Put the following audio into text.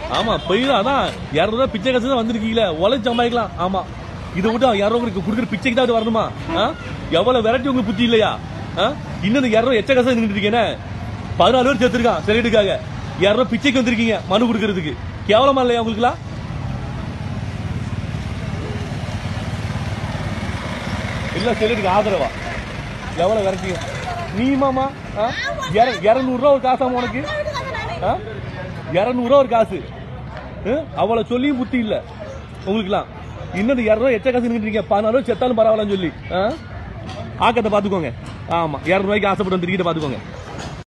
ஆமா பெய்யும் அதான் இரநூறுவா பிச்சை காசு தான் வந்திருக்கீங்களே உழைச்சு சம்பாதிக்கலாம் ஆமா இதை விட்டு இரநூறு கொடுக்குற பிச்சைக்கு தான் வரணுமா ஆ? எவ்வளவு வெரைட்டி உங்களுக்கு புத்தி இல்லையா ஆ? இன்னும் இந்த இரநூறு எச்ச காசு நின்றுட்டு இருக்கேனே பதினாலு பேர் சேர்த்திருக்கான் செலிட்டுக்காக இரநூறு பிச்சைக்கு வந்திருக்கீங்க மனு கொடுக்கறதுக்கு கேவலமா இல்லையா உங்களுக்குலாம் இல்ல செலிட்டுக்கு ஆதரவா எவ்வளவு வெரைட்டிங்க நீ மாமா இரநூறுவா ஒரு காசாமா உனக்கு ஆ? இரநூறுவா ஒரு காசு ஆ? அவ்வளவு சொல்லியும் புத்தி இல்ல உங்களுக்குலாம் இன்னும் இந்த இரநூறுவா எச்ச காசு நின்றுட்டீங்க பதினாலு ரூபா செத்தாலும் பரவாயில்லன்னு சொல்லி ஆ? ஆக்கத்தை பாத்துக்கோங்க ஆமா இரநூறுவாய்க்கு ஆசைப்பட்டு வந்திருக்கிட்ட பாத்துக்கோங்க